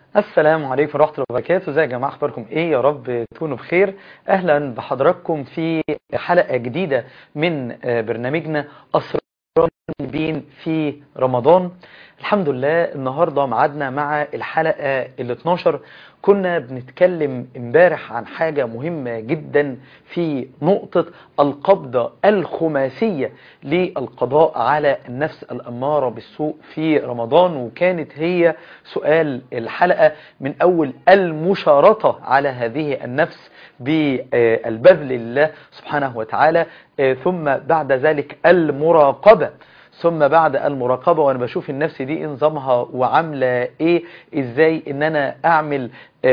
السلام عليكم ورحمة الله وبركاته ازي يا جماعة اخباركم ايه يا رب تكونوا بخير اهلا بحضراتكم في حلقة جديدة من برنامجنا اسرار بين في رمضان الحمد لله النهاردة معادنا مع الحلقة ال 12 كنا بنتكلم امبارح عن حاجة مهمة جدا في نقطة القبضة الخماسية للقضاء على النفس الأمارة بالسوء في رمضان وكانت هي سؤال الحلقة من أول المشارطة على هذه النفس بالبذل لله سبحانه وتعالى ثم بعد ذلك المراقبة ثم بعد المراقبة وانا بشوف النفس دي نظامها وعاملة ايه ازاي ان انا اعمل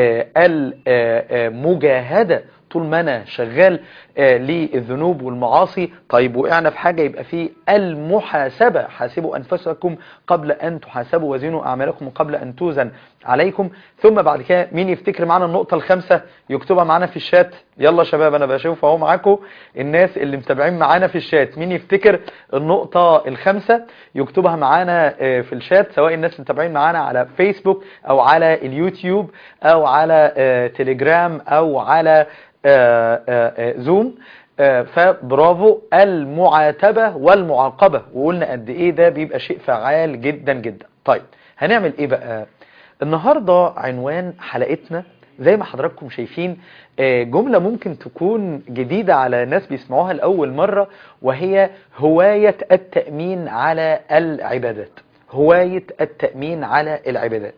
المجاهدة طول ما انا شغال للذنوب والمعاصي طيب وقعنا في حاجة يبقى في المحاسبة حاسبوا أنفسكم قبل أن تحاسبوا وزنوا أعمالكم قبل أن توزن عليكم ثم بعد كده مين يفتكر معنا النقطة الخامسة يكتبها معنا في الشات يلا شباب أنا بشوف اهو معاكم الناس اللي متابعين معانا في الشات مين يفتكر النقطة الخامسة يكتبها معانا في الشات سواء الناس متابعين معانا على فيسبوك أو على اليوتيوب أو على تليجرام أو على آآ آآ زوم آآ فبرافو المعاتبة والمعاقبة وقلنا قد ايه ده بيبقى شيء فعال جدا جدا طيب هنعمل ايه بقى النهاردة عنوان حلقتنا زي ما حضراتكم شايفين جملة ممكن تكون جديدة على ناس بيسمعوها لأول مرة وهي هواية التأمين على العبادات هواية التأمين على العبادات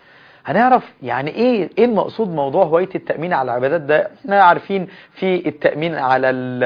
هنعرف يعني ايه ايه المقصود موضوع هوايه التامين على العبادات ده احنا عارفين في التامين على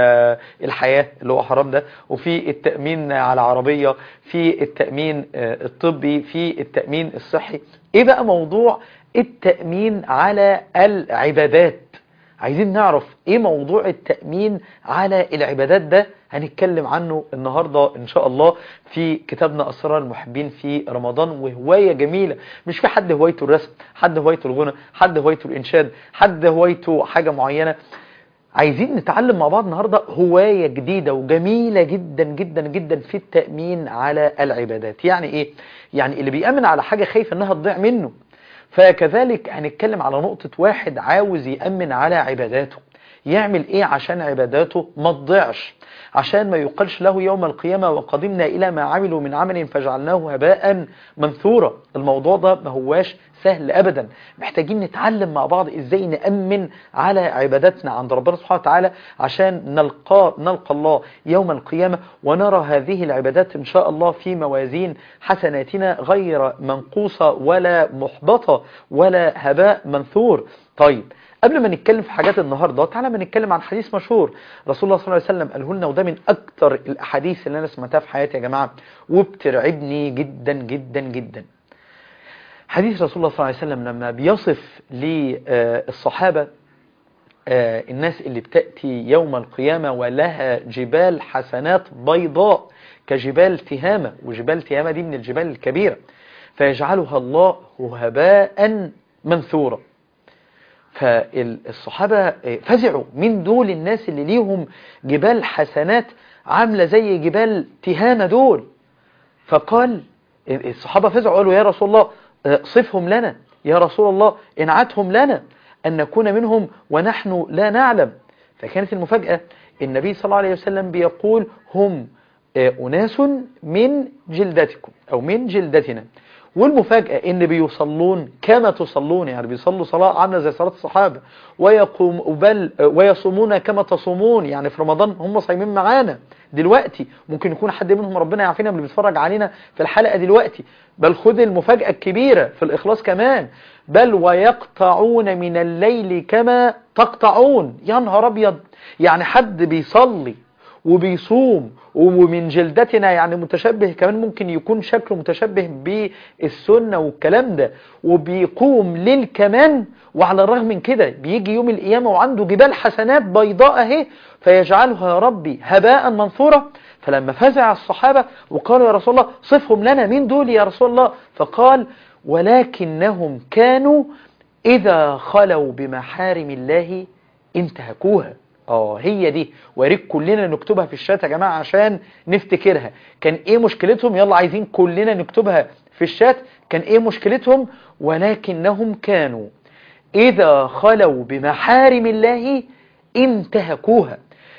الحياه اللي هو حرام ده وفي التامين على عربيه في التامين الطبي في التامين الصحي ايه بقى موضوع التامين على العبادات عايزين نعرف ايه موضوع التأمين على العبادات ده هنتكلم عنه النهاردة ان شاء الله في كتابنا اسرار المحبين في رمضان وهواية جميلة مش في حد هوايته الرسم حد هوايته الغنى حد هوايته الانشاد حد هوايته حاجة معينة عايزين نتعلم مع بعض النهاردة هواية جديدة وجميلة جدا جدا جدا في التأمين على العبادات يعني ايه يعني اللي بيأمن على حاجة خايف انها تضيع منه فكذلك هنتكلم على نقطة واحد عاوز يأمن على عباداته يعمل ايه عشان عباداته ما تضيعش عشان ما يقالش له يوم القيامة وقدمنا إلى ما عملوا من عمل فجعلناه هباء منثورا الموضوع ده ما هواش سهل أبدا محتاجين نتعلم مع بعض إزاي نأمن على عباداتنا عند ربنا سبحانه وتعالى عشان نلقى, نلقى الله يوم القيامة ونرى هذه العبادات إن شاء الله في موازين حسناتنا غير منقوصة ولا محبطة ولا هباء منثور طيب قبل ما نتكلم في حاجات النهاردة تعالى ما نتكلم عن حديث مشهور رسول الله صلى الله عليه وسلم قاله لنا وده من أكتر الأحاديث اللي أنا سمعتها في حياتي يا جماعة وبترعبني جدا جدا جدا حديث رسول الله صلى الله عليه وسلم لما بيصف للصحابة الناس اللي بتأتي يوم القيامة ولها جبال حسنات بيضاء كجبال تهامة وجبال تهامة دي من الجبال الكبيرة فيجعلها الله هباء منثورا فالصحابة فزعوا من دول الناس اللي ليهم جبال حسنات عاملة زي جبال تهامة دول فقال الصحابة فزعوا قالوا يا رسول الله صفهم لنا يا رسول الله انعتهم لنا أن نكون منهم ونحن لا نعلم فكانت المفاجأة النبي صلى الله عليه وسلم بيقول هم أناس من جلدتكم أو من جلدتنا والمفاجأة ان بيصلون كما تصلون يعني بيصلوا صلاة عاملة زي صلاة الصحابة ويقوم بل ويصومون كما تصومون يعني في رمضان هم صايمين معانا دلوقتي ممكن يكون حد منهم ربنا يعافينا اللي بيتفرج علينا في الحلقة دلوقتي بل خذ المفاجأة الكبيرة في الإخلاص كمان بل ويقطعون من الليل كما تقطعون يا نهار أبيض يعني حد بيصلي وبيصوم ومن جلدتنا يعني متشبه كمان ممكن يكون شكله متشبه بالسنة والكلام ده وبيقوم ليل كمان وعلى الرغم من كده بيجي يوم القيامة وعنده جبال حسنات بيضاء اهي فيجعلها يا ربي هباء منثورا فلما فزع الصحابة وقالوا يا رسول الله صفهم لنا مين دول يا رسول الله فقال ولكنهم كانوا إذا خلوا بمحارم الله انتهكوها اه هي دي وياريت كلنا نكتبها في الشات يا جماعة عشان نفتكرها كان ايه مشكلتهم يلا عايزين كلنا نكتبها في الشات كان ايه مشكلتهم ولكنهم كانوا اذا خلوا بمحارم الله انتهكوها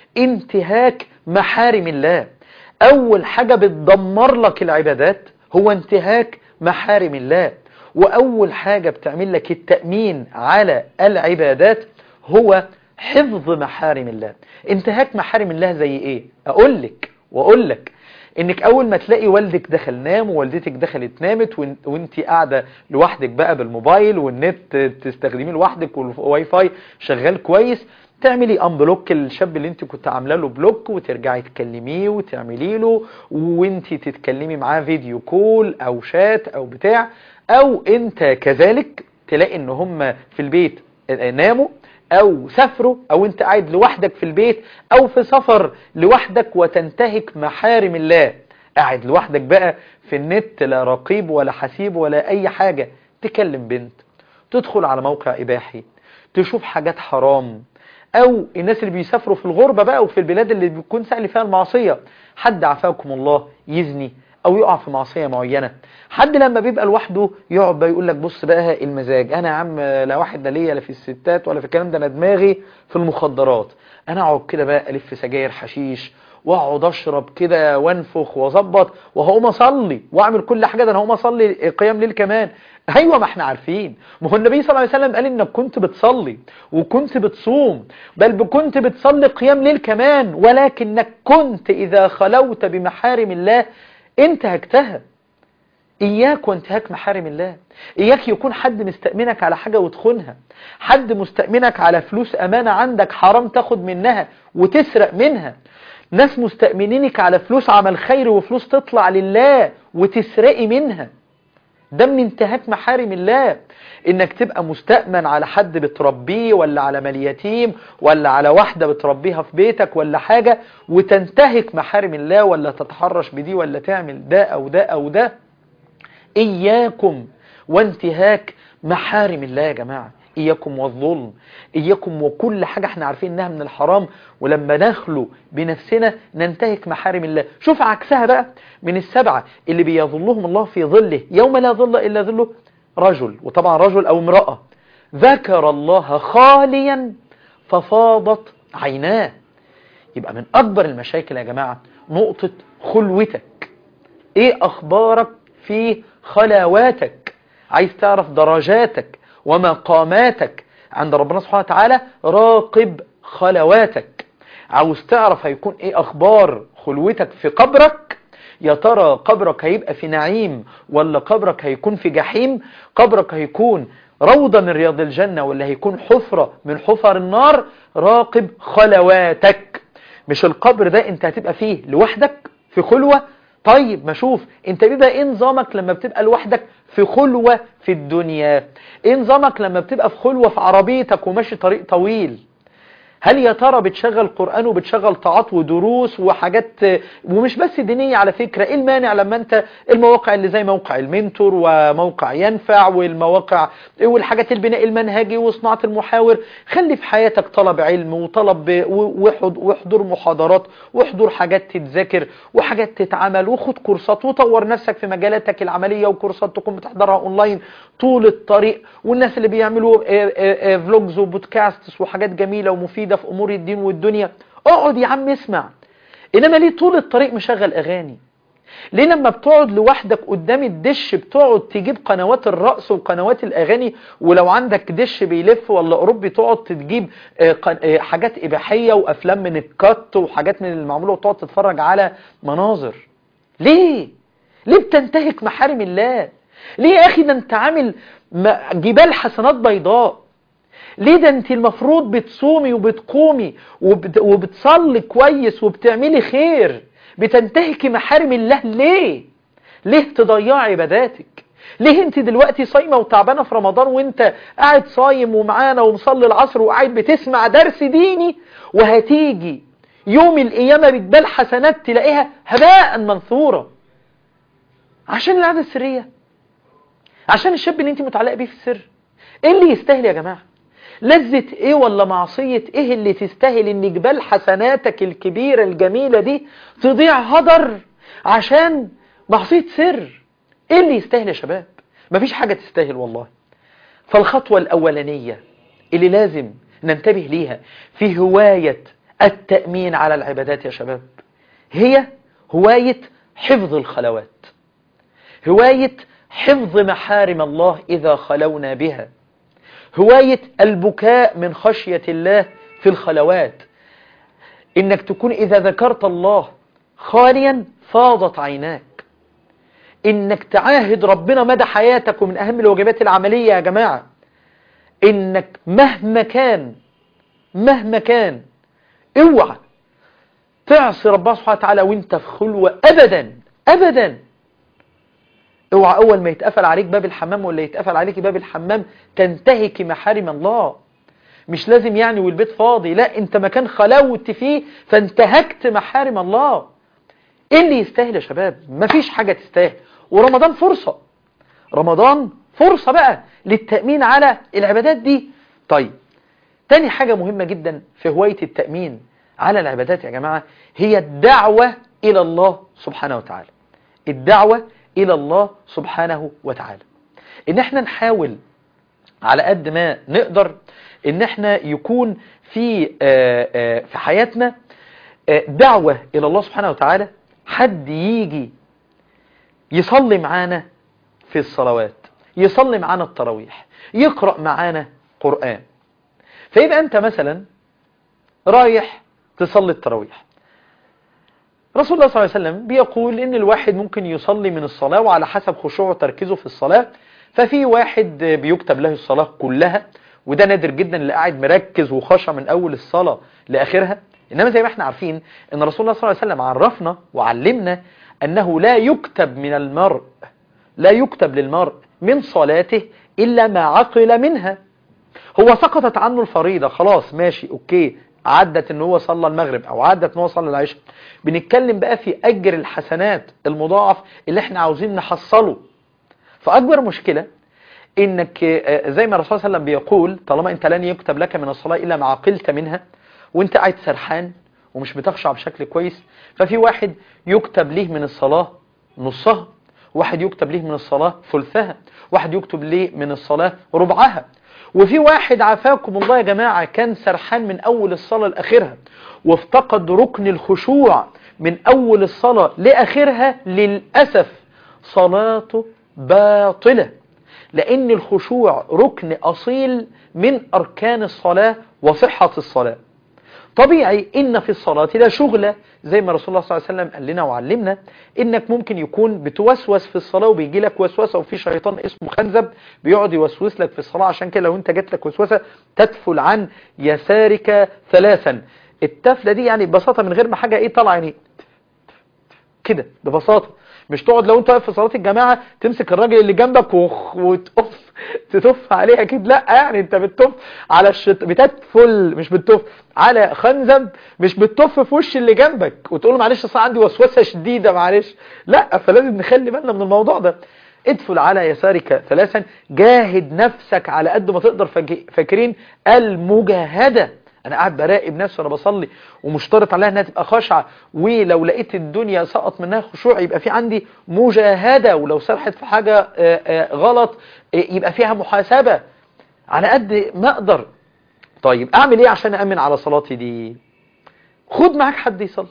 انتهاك محارم الله اول حاجة بتدمر لك العبادات هو انتهاك محارم الله واول حاجة بتعمل لك التأمين على العبادات هو حفظ محارم الله انتهاك محارم الله زي ايه اقول لك واقول لك انك اول ما تلاقي والدك دخل نام ووالدتك دخلت نامت وانت قاعدة لوحدك بقى بالموبايل والنت تستخدميه لوحدك والواي فاي شغال كويس تعملي انبلوك الشاب اللي انت كنت عامله له بلوك وترجعي تكلميه وتعملي له وانت تتكلمي معاه فيديو كول او شات او بتاع او انت كذلك تلاقي ان هم في البيت ناموا او سافروا او انت قاعد لوحدك في البيت او في سفر لوحدك وتنتهك محارم الله قاعد لوحدك بقى في النت لا رقيب ولا حسيب ولا اي حاجة تكلم بنت تدخل على موقع اباحي تشوف حاجات حرام او الناس اللي بيسافروا في الغربة بقى وفي البلاد اللي بيكون سهل فيها المعصية حد عفاكم الله يزني او يقع في معصية معينة حد لما بيبقى لوحده يقعد بقى يقول لك بص بقى المزاج انا يا عم لا واحد لا ليا لا في الستات ولا في الكلام ده انا دماغي في المخدرات انا اقعد كده بقى الف سجاير حشيش واقعد اشرب كده وانفخ واظبط وهقوم اصلي واعمل كل حاجه ده انا هقوم اصلي قيام ليل كمان ايوه ما احنا عارفين ما هو النبي صلى الله عليه وسلم قال انك كنت بتصلي وكنت بتصوم بل كنت بتصلي قيام ليل كمان ولكنك كنت اذا خلوت بمحارم الله انتهكتها إياك وانتهاك محارم الله إياك يكون حد مستأمنك على حاجة وتخونها حد مستأمنك على فلوس أمانة عندك حرام تاخد منها وتسرق منها ناس مستأمنينك على فلوس عمل خير وفلوس تطلع لله وتسرقي منها ده من انتهاك محارم الله انك تبقى مستأمن على حد بتربيه ولا على مال يتيم ولا على واحدة بتربيها في بيتك ولا حاجة وتنتهك محارم الله ولا تتحرش بدي ولا تعمل ده او ده او ده إياكم وانتهاك محارم الله يا جماعة إياكم والظلم إياكم وكل حاجة احنا عارفين إنها من الحرام ولما نخلو بنفسنا ننتهك محارم الله شوف عكسها بقى من السبعة اللي بيظلهم الله في ظله يوم لا ظل إلا ظله رجل وطبعا رجل أو امرأة ذكر الله خاليا ففاضت عيناه يبقى من أكبر المشاكل يا جماعة نقطة خلوتك إيه أخبارك في خلواتك عايز تعرف درجاتك ومقاماتك عند ربنا سبحانه وتعالى راقب خلواتك عاوز تعرف هيكون ايه اخبار خلوتك في قبرك يا ترى قبرك هيبقى في نعيم ولا قبرك هيكون في جحيم قبرك هيكون روضة من رياض الجنة ولا هيكون حفرة من حفر النار راقب خلواتك مش القبر ده انت هتبقى فيه لوحدك في خلوة طيب ما شوف انت بيبقى ايه نظامك لما بتبقى لوحدك في خلوة في الدنيا ايه نظامك لما بتبقى في خلوة في عربيتك وماشي طريق طويل هل يا ترى بتشغل قرآن وبتشغل طاعات ودروس وحاجات ومش بس دينية على فكرة ايه المانع لما انت المواقع اللي زي موقع المنتور وموقع ينفع والمواقع والحاجات البناء المنهجي وصناعة المحاور خلي في حياتك طلب علم وطلب وحضور محاضرات وحضور حاجات تتذاكر وحاجات تتعمل وخد كورسات وطور نفسك في مجالاتك العملية وكورسات تكون بتحضرها اونلاين طول الطريق والناس اللي بيعملوا فلوجز وبودكاست وحاجات جميلة ومفيدة في امور الدين والدنيا اقعد يا عم اسمع انما ليه طول الطريق مشغل اغاني ليه لما بتقعد لوحدك قدام الدش بتقعد تجيب قنوات الرقص وقنوات الاغاني ولو عندك دش بيلف ولا اوروبي تقعد تجيب حاجات اباحيه وافلام من الكات وحاجات من المعموله وتقعد تتفرج على مناظر ليه ليه بتنتهك محارم الله ليه يا اخي ده انت عامل جبال حسنات بيضاء ليه ده انت المفروض بتصومي وبتقومي وبت... وبتصلي كويس وبتعملي خير بتنتهكي محارم الله ليه ليه تضيعي عباداتك ليه انت دلوقتي صايمة وتعبانة في رمضان وانت قاعد صايم ومعانا ومصلي العصر وقاعد بتسمع درس ديني وهتيجي يوم القيامة بتبال حسنات تلاقيها هباء منثورة عشان العادة السرية عشان الشاب اللي انت متعلقة بيه في السر ايه اللي يستاهل يا جماعة لذة ايه ولا معصية ايه اللي تستاهل ان جبال حسناتك الكبيرة الجميلة دي تضيع هدر عشان معصية سر ايه اللي يستاهل يا شباب مفيش حاجة تستاهل والله فالخطوة الأولانية اللي لازم ننتبه ليها في هواية التأمين على العبادات يا شباب هي هواية حفظ الخلوات هواية حفظ محارم الله إذا خلونا بها هواية البكاء من خشية الله في الخلوات إنك تكون إذا ذكرت الله خاليا فاضت عيناك إنك تعاهد ربنا مدى حياتك ومن أهم الواجبات العملية يا جماعة إنك مهما كان مهما كان اوعى تعصي ربنا سبحانه وتعالى وانت في خلوة أبدا أبدا اوعى أول ما يتقفل عليك باب الحمام ولا يتقفل عليك باب الحمام تنتهك محارم الله مش لازم يعني والبيت فاضي لا انت مكان خلوت فيه فانتهكت محارم الله ايه اللي يستاهل يا شباب مفيش حاجة تستاهل ورمضان فرصة رمضان فرصة بقى للتأمين على العبادات دي طيب تاني حاجة مهمة جدا في هواية التأمين على العبادات يا جماعة هي الدعوة إلى الله سبحانه وتعالى الدعوة إلى الله سبحانه وتعالى إن احنا نحاول على قد ما نقدر إن احنا يكون في آآ آآ في حياتنا دعوة إلى الله سبحانه وتعالى حد يجي يصلي معانا في الصلوات يصلي معانا التراويح يقرأ معانا قرآن فيبقى أنت مثلا رايح تصلي التراويح رسول الله صلى الله عليه وسلم بيقول إن الواحد ممكن يصلي من الصلاة وعلى حسب خشوعه وتركيزه في الصلاة ففي واحد بيكتب له الصلاة كلها وده نادر جدا اللي قاعد مركز وخشع من أول الصلاة لآخرها إنما زي ما احنا عارفين إن رسول الله صلى الله عليه وسلم عرفنا وعلمنا أنه لا يكتب من المرء لا يكتب للمرء من صلاته إلا ما عقل منها هو سقطت عنه الفريضة خلاص ماشي أوكي عدت ان هو صلى المغرب او عدت ان هو صلى العشاء بنتكلم بقى في اجر الحسنات المضاعف اللي احنا عاوزين نحصله فاكبر مشكلة انك زي ما الرسول صلى الله عليه وسلم بيقول طالما انت لن يكتب لك من الصلاة الا ما عقلت منها وانت قاعد سرحان ومش بتخشع بشكل كويس ففي واحد يكتب ليه من الصلاة نصها واحد يكتب ليه من الصلاة ثلثها واحد يكتب ليه من الصلاة ربعها وفي واحد عافاكم الله يا جماعة كان سرحان من أول الصلاة لآخرها وافتقد ركن الخشوع من أول الصلاة لآخرها للأسف صلاته باطلة لأن الخشوع ركن أصيل من أركان الصلاة وصحة الصلاة طبيعي إن في الصلاة لا شغلة زي ما رسول الله صلى الله عليه وسلم قال لنا وعلمنا إنك ممكن يكون بتوسوس في الصلاة وبيجي لك وسوسة وفي شيطان اسمه خنزب بيقعد يوسوس لك في الصلاة عشان كده لو أنت جات لك وسوسة تدفل عن يسارك ثلاثا التفلة دي يعني ببساطة من غير ما حاجة إيه طالعة يعني كده ببساطة مش تقعد لو انت واقف في صلاة الجماعة تمسك الراجل اللي جنبك وتقف تتف عليه اكيد لا يعني انت بتتف على الشط بتدفل مش بتتف على خنزب مش بتتف في وش اللي جنبك وتقول له معلش اصل عندي وسوسة شديدة معلش لا فلازم نخلي بالنا من الموضوع ده ادفل على يسارك ثلاثا جاهد نفسك على قد ما تقدر فاكرين المجاهدة انا قاعد براقب نفسي وانا بصلي ومشترط عليها انها تبقى خاشعه ولو لقيت الدنيا سقط منها خشوع يبقى في عندي مجاهده ولو سرحت في حاجه غلط يبقى فيها محاسبه على قد ما اقدر طيب اعمل ايه عشان اامن على صلاتي دي خد معاك حد يصلي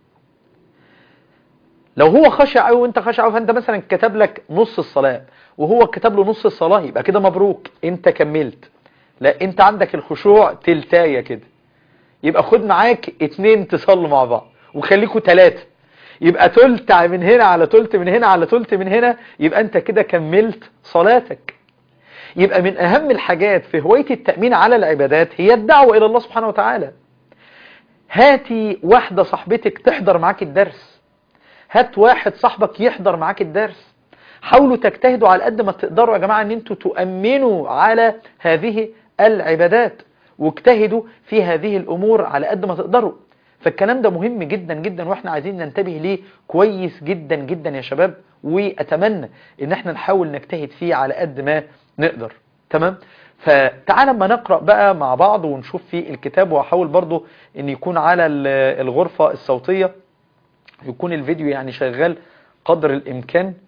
لو هو خشع قوي وانت خشع قوي فانت مثلا كتب لك نص الصلاه وهو كتب له نص الصلاه يبقى كده مبروك انت كملت لا انت عندك الخشوع تلتاية كده يبقى خد معاك اتنين تصلوا مع بعض وخليكوا تلاتة يبقى تلت من هنا على تلت من هنا على تلت من هنا يبقى انت كده كملت صلاتك يبقى من اهم الحاجات في هواية التأمين على العبادات هي الدعوة الى الله سبحانه وتعالى هاتي واحدة صاحبتك تحضر معاك الدرس هات واحد صاحبك يحضر معاك الدرس حاولوا تجتهدوا على قد ما تقدروا يا جماعة ان انتوا تؤمنوا على هذه العبادات واجتهدوا في هذه الامور على قد ما تقدروا فالكلام ده مهم جدا جدا واحنا عايزين ننتبه ليه كويس جدا جدا يا شباب واتمنى ان احنا نحاول نجتهد فيه على قد ما نقدر تمام فتعال ما نقرأ بقى مع بعض ونشوف في الكتاب وهحاول برضو ان يكون على الغرفة الصوتية يكون الفيديو يعني شغال قدر الامكان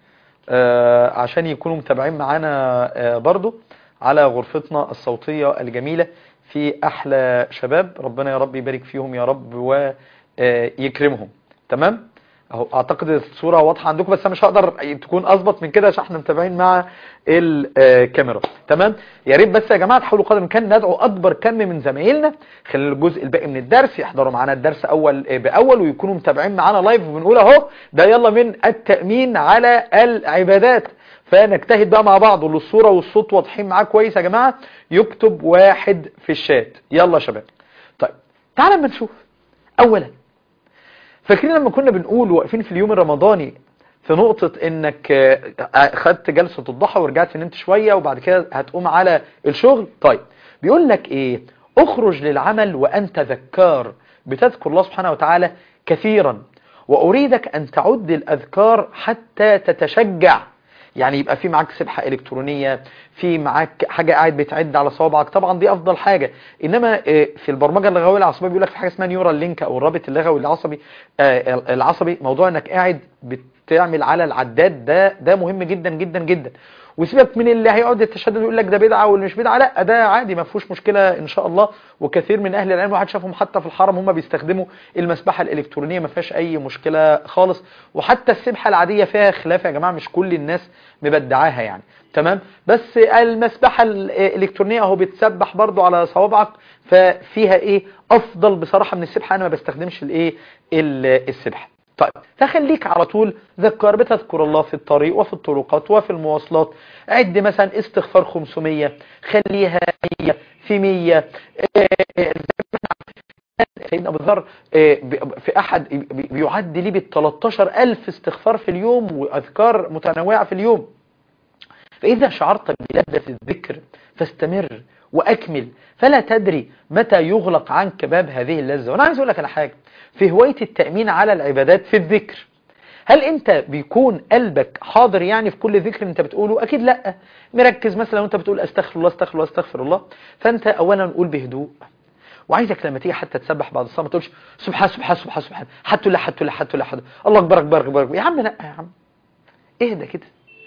آه، عشان يكونوا متابعين معانا آه، برضو على غرفتنا الصوتية الجميلة في أحلى شباب ربنا يا رب يبارك فيهم يا رب ويكرمهم تمام اهو اعتقد الصورة واضحة عندكم بس انا مش هقدر تكون اظبط من كده عشان احنا متابعين مع الكاميرا تمام يا ريت بس يا جماعة تحاولوا قدر الامكان ندعو اكبر كم من زمايلنا خلال الجزء الباقي من الدرس يحضروا معانا الدرس اول باول ويكونوا متابعين معانا لايف وبنقول اهو ده يلا من التأمين على العبادات فنجتهد بقى مع بعض واللي الصورة والصوت واضحين معاه كويس يا جماعة يكتب واحد في الشات يلا يا شباب طيب تعالى اما نشوف اولا فاكرين لما كنا بنقول واقفين في اليوم الرمضاني في نقطة انك آه، خدت جلسة الضحى ورجعت نمت شوية وبعد كده هتقوم على الشغل طيب بيقول لك ايه اخرج للعمل وانت ذكار بتذكر الله سبحانه وتعالى كثيرا واريدك ان تعد الاذكار حتى تتشجع يعني يبقى في معاك سبحة إلكترونية في معاك حاجة قاعد بتعد على صوابعك طبعا دي أفضل حاجة إنما آه، في البرمجة اللغوية العصبية بيقول لك في حاجة اسمها نيورال لينك أو الرابط اللغوي العصبي آه، العصبي موضوع إنك قاعد بتعمل على العداد ده ده مهم جدا جدا جدا وسيبك من اللي هيقعد يتشدد ويقول لك ده بدعه واللي مش بدعه لا ده عادي ما فيهوش مشكله ان شاء الله وكثير من اهل العلم واحد شافهم حتى في الحرم هم بيستخدموا المسبحه الالكترونيه ما فيهاش اي مشكله خالص وحتى السبحه العاديه فيها خلاف يا جماعه مش كل الناس مبدعاها يعني تمام بس المسبحه الالكترونيه اهو بتسبح برضو على صوابعك ففيها ايه افضل بصراحه من السبحه انا ما بستخدمش الايه ال- السبحه طيب فخليك على طول ذكر بتذكر الله في الطريق وفي الطرقات وفي المواصلات عد مثلا استغفار 500 خليها 100 في 100 آه، سيدنا ابو ذر آه، ب- في احد بي- بيعد لي بال 13000 استغفار في اليوم واذكار متنوعه في اليوم فإذا شعرت بلذة الذكر فاستمر وأكمل فلا تدري متى يغلق عنك باب هذه اللذة وأنا عايز أقول لك على حاجة في هواية التأمين على العبادات في الذكر هل انت بيكون قلبك حاضر يعني في كل ذكر انت بتقوله اكيد لا مركز مثلا وانت بتقول استغفر الله استغفر الله استغفر الله فانت اولا قول بهدوء وعايزك لما تيجي حتى تسبح بعد الصلاه ما تقولش سبحان سبحان سبحان سبحان حتى لا حتى لا حتى لا حتى الله اكبر اكبر اكبر يا عم لا يا عم اهدى كده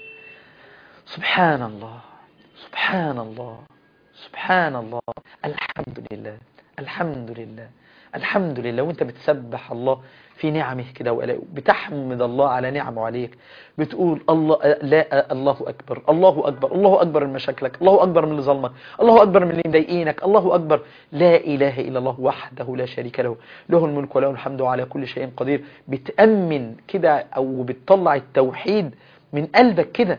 سبحان الله سبحان الله سبحان الله الحمد لله الحمد لله الحمد لله وانت بتسبح الله في نعمه كده وآلائه بتحمد الله على نعمه عليك بتقول الله لا الله اكبر الله اكبر الله اكبر من مشاكلك الله اكبر من اللي ظلمك الله اكبر من اللي مضايقينك الله اكبر لا اله الا الله وحده لا شريك له له الملك وله الحمد على كل شيء قدير بتامن كده او بتطلع التوحيد من قلبك كده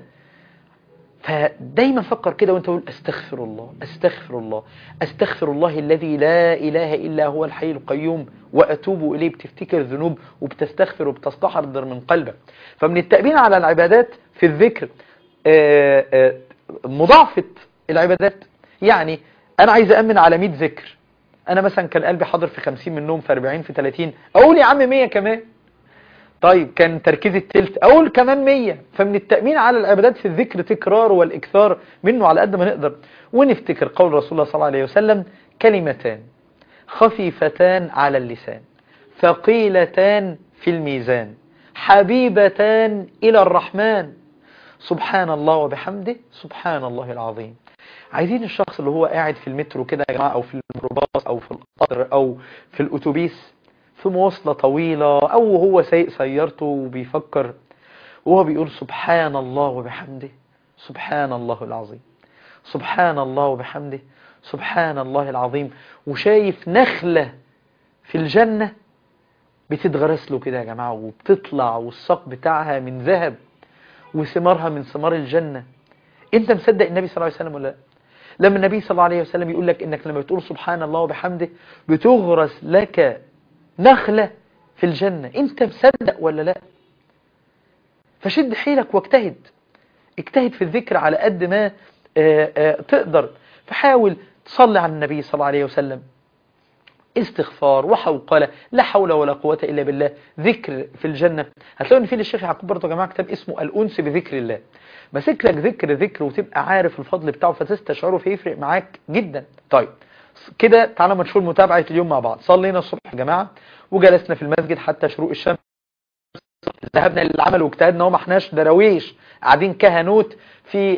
فدايما فكر كده وانت تقول استغفر الله استغفر الله استغفر الله الذي لا اله الا هو الحي القيوم واتوب اليه بتفتكر ذنوب وبتستغفر وبتستحضر من قلبك فمن التأمين على العبادات في الذكر آه، آه، مضاعفة العبادات يعني انا عايز أأمن على 100 ذكر انا مثلا كان قلبي حاضر في 50 منهم في 40 في 30 اقول يا عم 100 كمان طيب كان تركيز التلت اقول كمان مية فمن التأمين على العبادات في الذكر تكرار والاكثار منه على قد ما نقدر ونفتكر قول رسول الله صلى الله عليه وسلم كلمتان خفيفتان على اللسان ثقيلتان في الميزان حبيبتان إلى الرحمن سبحان الله وبحمده سبحان الله العظيم عايزين الشخص اللي هو قاعد في المترو كده يا جماعة أو في الميكروباص أو في القطر أو في الأتوبيس في مواصلة طويلة أو هو سايق سيارته وبيفكر وهو بيقول سبحان الله وبحمده سبحان الله العظيم سبحان الله وبحمده سبحان الله العظيم وشايف نخلة في الجنة بتتغرس له كده يا جماعة وبتطلع والساق بتاعها من ذهب وثمارها من ثمار الجنة انت مصدق النبي صلى الله عليه وسلم ولا لا لما النبي صلى الله عليه وسلم يقول لك انك لما بتقول سبحان الله وبحمده بتغرس لك نخلة في الجنة انت مصدق ولا لا فشد حيلك واجتهد اجتهد في الذكر على قد ما آآ آآ تقدر فحاول تصلي على النبي صلى الله عليه وسلم استغفار وحوقلة لا حول ولا قوة إلا بالله ذكر في الجنة هتلاقوا ان في للشيخ يعقوب برضه يا جماعة كتاب اسمه الأنس بذكر الله ماسك لك ذكر ذكر وتبقى عارف الفضل بتاعه فتستشعره فيفرق معاك جدا طيب كده تعالى ما نشوف متابعة اليوم مع بعض صلينا الصبح يا جماعة وجلسنا في المسجد حتى شروق الشمس ذهبنا للعمل واجتهدنا وما احناش دراويش قاعدين كهنوت في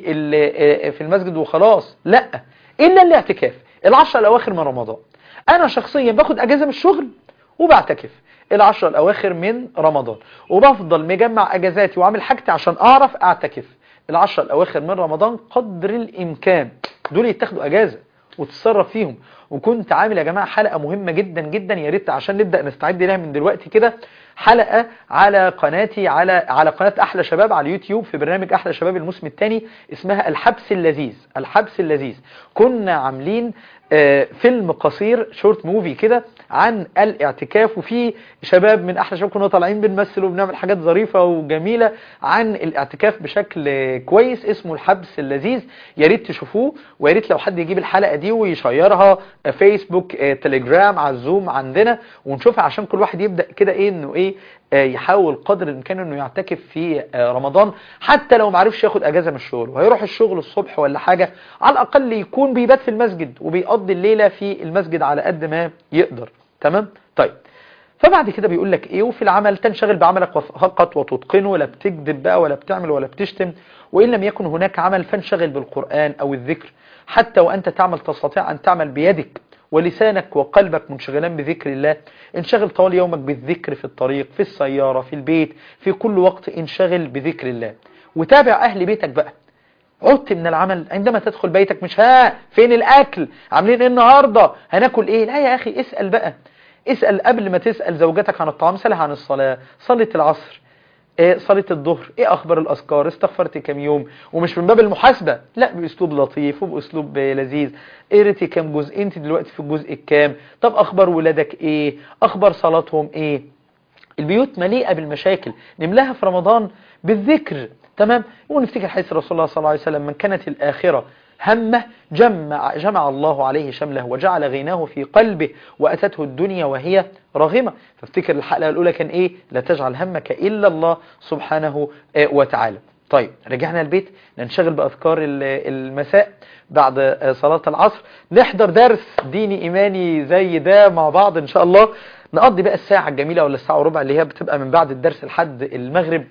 في المسجد وخلاص لا الا الاعتكاف العشر الاواخر من رمضان انا شخصيا باخد اجازه من الشغل وبعتكف العشر الاواخر من رمضان وبفضل مجمع اجازاتي وعامل حاجتي عشان اعرف اعتكف العشر الاواخر من رمضان قدر الامكان دول يتاخدوا اجازه وتتصرف فيهم وكنت عامل يا جماعه حلقه مهمه جدا جدا يا ريت عشان نبدا نستعد لها من دلوقتي كده حلقه على قناتي على على قناه احلى شباب على اليوتيوب في برنامج احلى شباب الموسم الثاني اسمها الحبس اللذيذ الحبس اللذيذ كنا عاملين فيلم قصير شورت موفي كده عن الاعتكاف وفي شباب من احلى شباب كنا طالعين بنمثل وبنعمل حاجات ظريفه وجميله عن الاعتكاف بشكل كويس اسمه الحبس اللذيذ يا ريت تشوفوه ويا ريت لو حد يجيب الحلقه دي ويشيرها فيسبوك تليجرام على الزوم عندنا ونشوفها عشان كل واحد يبدا كده ايه انه ايه يحاول قدر الامكان انه يعتكف في رمضان حتى لو معرفش ياخد اجازه من الشغل وهيروح الشغل الصبح ولا حاجه على الاقل يكون بيبات في المسجد وبيقضي الليله في المسجد على قد ما يقدر تمام طيب فبعد كده بيقول لك ايه وفي العمل تنشغل بعملك فقط وتتقنه ولا بتكذب بقى ولا بتعمل ولا بتشتم وان لم يكن هناك عمل فانشغل بالقران او الذكر حتى وانت تعمل تستطيع ان تعمل بيدك ولسانك وقلبك منشغلان بذكر الله انشغل طوال يومك بالذكر في الطريق في السيارة في البيت في كل وقت انشغل بذكر الله وتابع أهل بيتك بقى عدت من العمل عندما تدخل بيتك مش ها فين الأكل عاملين ايه النهاردة هناكل ايه لا يا أخي اسأل بقى اسأل قبل ما تسأل زوجتك عن الطعام سألها عن الصلاة صلة العصر ايه صلاة الظهر ايه اخبار الاذكار استغفرت كام يوم ومش من باب المحاسبة لا باسلوب لطيف وباسلوب لذيذ قريتي كام جزء انت دلوقتي في الجزء الكام طب اخبار ولادك ايه اخبار صلاتهم ايه البيوت مليئة بالمشاكل نملاها في رمضان بالذكر تمام ونفتكر حديث رسول الله صلى الله عليه وسلم من كانت الآخرة همه جمع, جمع الله عليه شمله وجعل غناه في قلبه وأتته الدنيا وهي راغمة فافتكر الحلقة الأولى كان إيه لا تجعل همك إلا الله سبحانه وتعالى طيب رجعنا البيت ننشغل بأذكار المساء بعد صلاة العصر نحضر درس ديني إيماني زي ده مع بعض إن شاء الله نقضي بقى الساعة الجميلة ولا الساعة وربع اللي هي بتبقى من بعد الدرس لحد المغرب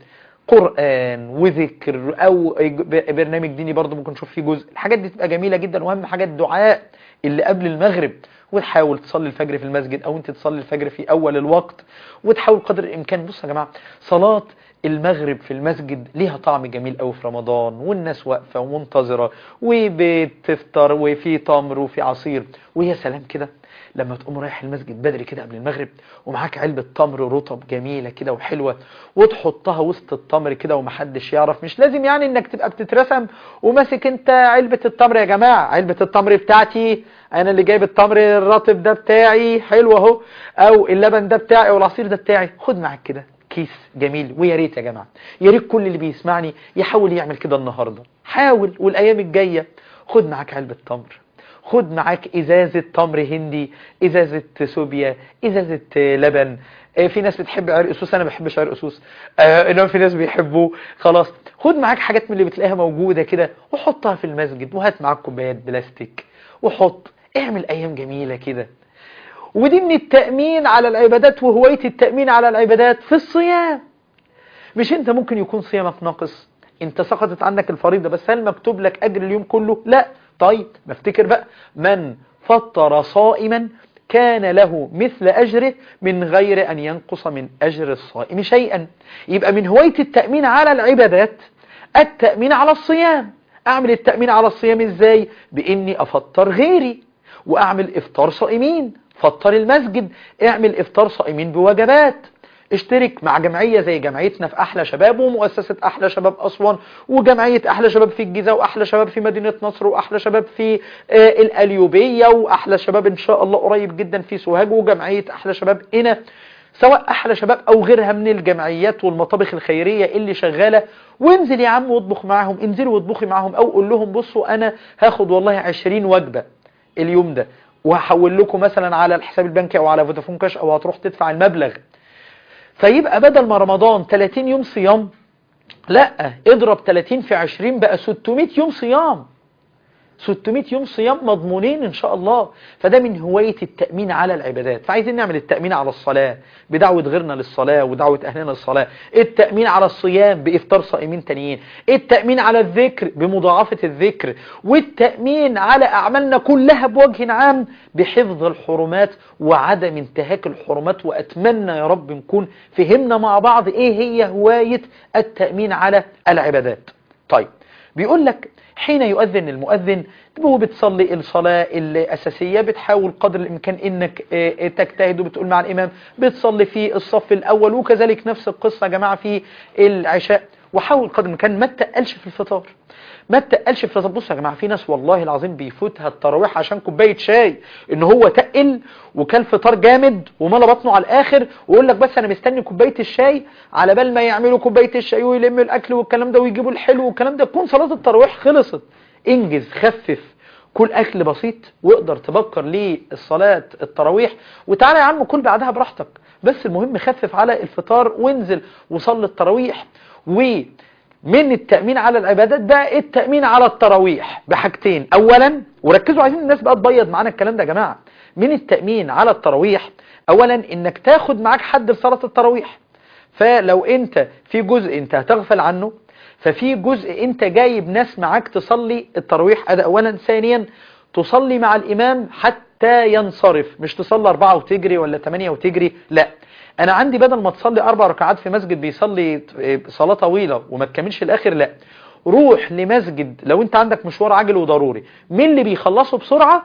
قرآن وذكر أو برنامج ديني برضه ممكن نشوف فيه جزء الحاجات دي تبقى جميلة جدا وأهم حاجة الدعاء اللي قبل المغرب وتحاول تصلي الفجر في المسجد أو أنت تصلي الفجر في أول الوقت وتحاول قدر الإمكان بص يا جماعة صلاة المغرب في المسجد ليها طعم جميل قوي في رمضان والناس واقفة ومنتظرة وبتفطر وفي تمر وفي عصير ويا سلام كده لما تقوم رايح المسجد بدري كده قبل المغرب ومعاك علبة تمر رطب جميلة كده وحلوة وتحطها وسط التمر كده ومحدش يعرف مش لازم يعني انك تبقى بتترسم وماسك انت علبة التمر يا جماعة علبة التمر بتاعتي انا اللي جايب التمر الرطب ده بتاعي حلو اهو او اللبن ده بتاعي او العصير ده بتاعي خد معاك كده كيس جميل ويا ريت يا جماعة يا ريت كل اللي بيسمعني يحاول يعمل كده النهاردة حاول والايام الجاية خد معاك علبة تمر خد معاك ازازة تمر هندي ازازة سوبيا ازازة لبن في ناس بتحب عرق سوس انا ما بحبش عرق سوس انما في ناس بيحبوه خلاص خد معاك حاجات من اللي بتلاقيها موجودة كده وحطها في المسجد وهات معاك كوبايات بلاستيك وحط اعمل ايام جميلة كده ودي من التأمين على العبادات وهواية التأمين على العبادات في الصيام مش انت ممكن يكون صيامك ناقص انت سقطت عنك الفريضة بس هل مكتوب لك اجر اليوم كله لا طيب بفتكر بقى من فطر صائما كان له مثل أجره من غير أن ينقص من أجر الصائم شيئا يبقى من هواية التأمين على العبادات التأمين على الصيام أعمل التأمين على الصيام إزاي بإني أفطر غيري وأعمل إفطار صائمين فطر المسجد اعمل إفطار صائمين بوجبات اشترك مع جمعية زي جمعيتنا في أحلى شباب ومؤسسة أحلى شباب أسوان وجمعية أحلى شباب في الجيزة وأحلى شباب في مدينة نصر وأحلى شباب في آه الأليوبية وأحلى شباب إن شاء الله قريب جدا في سوهاج وجمعية أحلى شباب هنا سواء أحلى شباب أو غيرها من الجمعيات والمطابخ الخيرية اللي شغالة وانزل يا عم واطبخ معاهم انزلوا واطبخي معاهم أو قول لهم بصوا أنا هاخد والله 20 وجبة اليوم ده وهحول لكم مثلا على الحساب البنكي أو على فودافون كاش أو هتروح تدفع المبلغ فيبقى بدل ما رمضان 30 يوم صيام لا اضرب 30 في 20 بقى 600 يوم صيام 600 يوم صيام مضمونين ان شاء الله فده من هواية التأمين على العبادات فعايزين نعمل التأمين على الصلاة بدعوة غيرنا للصلاة ودعوة اهلنا للصلاة التأمين على الصيام بإفطار صائمين تانيين التأمين على الذكر بمضاعفة الذكر والتأمين على أعمالنا كلها بوجه عام بحفظ الحرمات وعدم انتهاك الحرمات وأتمنى يا رب نكون فهمنا مع بعض ايه هي هواية التأمين على العبادات طيب بيقول لك حين يؤذن المؤذن هو بتصلي الصلاة الأساسية بتحاول قدر الإمكان إنك آه، تجتهد وبتقول مع الإمام بتصلي في الصف الأول وكذلك نفس القصة يا جماعة في العشاء وحاول قدر الإمكان ما تقلش في الفطار ما تقلش في الفطار بصوا يا جماعة في ناس والله العظيم بيفوتها التراويح عشان كوباية شاي إن هو تقل وكل فطار جامد وملا بطنه على الآخر ويقول لك بس أنا مستني كوباية الشاي على بال ما يعملوا كوباية الشاي ويلموا الأكل والكلام ده ويجيبوا الحلو والكلام ده تكون صلاة التراويح خلصت انجز خفف كل اكل بسيط واقدر تبكر للصلاة التراويح وتعالى يا عم كل بعدها براحتك بس المهم خفف على الفطار وانزل وصلي التراويح ومن التأمين على العبادات بقى التأمين على التراويح بحاجتين اولا وركزوا عايزين الناس بقى تبيض معانا الكلام ده يا جماعة من التأمين على التراويح اولا انك تاخد معاك حد لصلاة التراويح فلو انت في جزء انت هتغفل عنه ففي جزء انت جايب ناس معاك تصلي التراويح هذا اولا ثانيا تصلي مع الامام حتى ينصرف مش تصلي اربعة وتجري ولا ثمانية وتجري لا انا عندي بدل ما تصلي اربع ركعات في مسجد بيصلي صلاة طويلة وما تكملش الاخر لا روح لمسجد لو انت عندك مشوار عاجل وضروري مين اللي بيخلصه بسرعة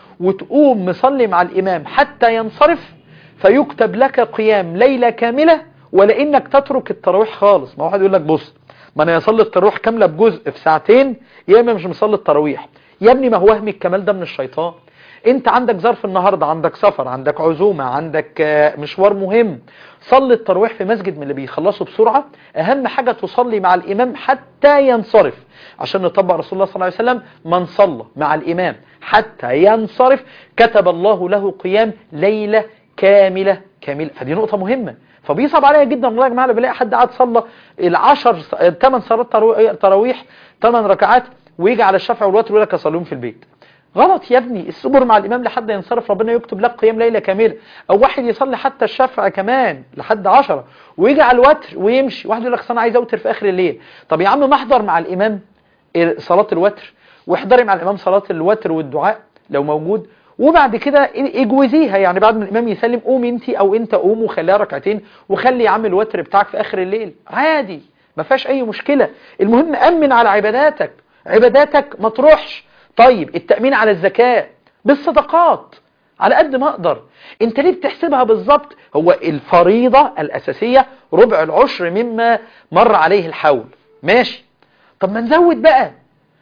وتقوم مصلي مع الامام حتى ينصرف فيكتب لك قيام ليلة كاملة ولانك تترك التراويح خالص ما واحد يقول لك بص ما انا يصلي التراويح كامله بجزء في ساعتين يا اما مش مصلي التراويح يا ابني ما هو وهم الكمال ده من الشيطان انت عندك ظرف النهارده عندك سفر عندك عزومه عندك آه، مشوار مهم صلي التراويح في مسجد من اللي بيخلصوا بسرعه اهم حاجه تصلي مع الامام حتى ينصرف عشان نطبق رسول الله صلى الله عليه وسلم من صلى مع الامام حتى ينصرف كتب الله له قيام ليله كامله كامله فدي نقطه مهمه فبيصعب عليا جدا والله يا جماعه لما بلاقي حد قاعد صلى ال10 8 صلاه تراويح 8 ركعات ويجي على الشفع والوتر ويقول لك اصليهم في البيت غلط يا ابني الصبر مع الامام لحد ينصرف ربنا يكتب لك قيام ليله كامله او واحد يصلي حتى الشفع كمان لحد 10 ويجي على الوتر ويمشي واحد يقول لك انا عايز اوتر في اخر الليل طب يا عم ما احضر مع الامام صلاه الوتر واحضري مع الامام صلاه الوتر والدعاء لو موجود وبعد كده اجوزيها يعني بعد ما الامام يسلم قوم انت او انت قوم وخليها ركعتين وخلي يا عم الوتر بتاعك في اخر الليل عادي ما فيهاش اي مشكلة المهم امن على عباداتك عباداتك ما تروحش طيب التأمين على الزكاة بالصدقات على قد ما اقدر انت ليه بتحسبها بالظبط هو الفريضة الاساسية ربع العشر مما مر عليه الحول ماشي طب ما نزود بقى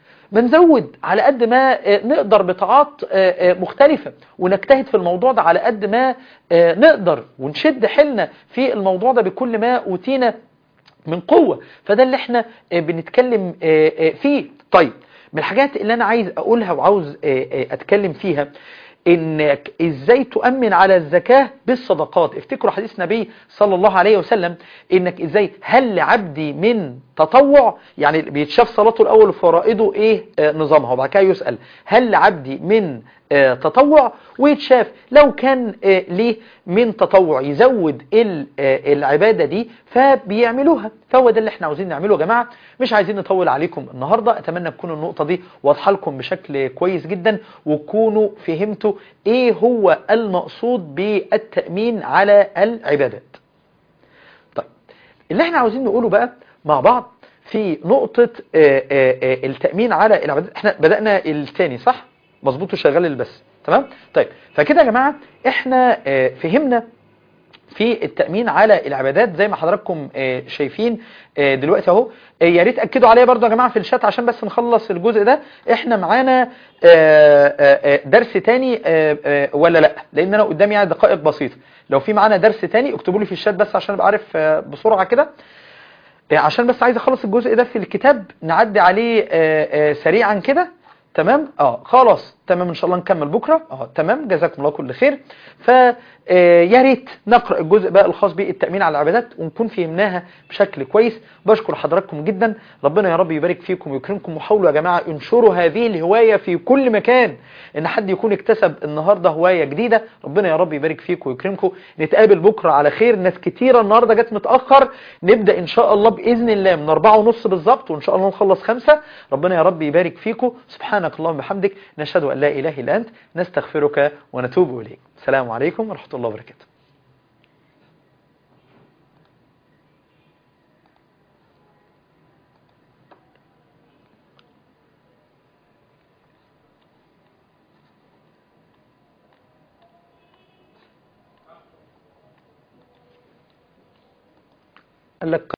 بنزود على قد ما نقدر بطاعات مختلفة ونجتهد في الموضوع ده على قد ما نقدر ونشد حيلنا في الموضوع ده بكل ما أوتينا من قوة فده اللي احنا بنتكلم فيه طيب من الحاجات اللي انا عايز اقولها وعاوز اتكلم فيها انك ازاي تؤمن على الزكاة بالصدقات افتكروا حديث النبي صلى الله عليه وسلم انك ازاي هل لعبدي من تطوع يعني بيتشاف صلاته الاول وفرائضه ايه آه نظامها وبعد كده يسأل هل لعبدي من آه تطوع ويتشاف لو كان آه ليه من تطوع يزود العبادة دي فبيعملوها فهو ده اللي احنا عاوزين نعمله يا جماعة مش عايزين نطول عليكم النهاردة اتمنى تكون النقطة دي واضحة لكم بشكل كويس جدا وتكونوا فهمتوا ايه هو المقصود بالتأمين على العبادات طيب اللي احنا عاوزين نقوله بقى مع بعض في نقطة التأمين على العبادات احنا بدأنا الثاني صح مظبوط وشغال البس تمام طيب فكده يا جماعة احنا فهمنا في التأمين على العبادات زي ما حضراتكم شايفين دلوقتي اهو يا ريت اكدوا عليا برضو يا جماعة في الشات عشان بس نخلص الجزء ده احنا معانا درس تاني ولا لا لان انا قدامي يعني دقائق بسيطة لو في معانا درس تاني اكتبوا لي في الشات بس عشان ابقى عارف بسرعة كده عشان بس عايز اخلص الجزء ده في الكتاب نعدي عليه سريعا كده تمام اه خلاص تمام ان شاء الله نكمل بكره اه تمام جزاكم الله كل خير ف آه، يا ريت نقرا الجزء بقى الخاص بالتامين على العبادات ونكون فهمناها بشكل كويس بشكر حضراتكم جدا ربنا يا رب يبارك فيكم ويكرمكم وحاولوا يا جماعه انشروا هذه الهوايه في كل مكان ان حد يكون اكتسب النهارده هوايه جديده ربنا يا رب يبارك فيكم ويكرمكم نتقابل بكره على خير ناس كتيره النهارده جت متاخر نبدا ان شاء الله باذن الله من أربعة ونص بالظبط وان شاء الله نخلص خمسة ربنا يا رب يبارك فيكم سبحانك اللهم وبحمدك نشهد ان لا اله الا انت نستغفرك ونتوب اليك السلام عليكم ورحمه الله وبركاته قال لك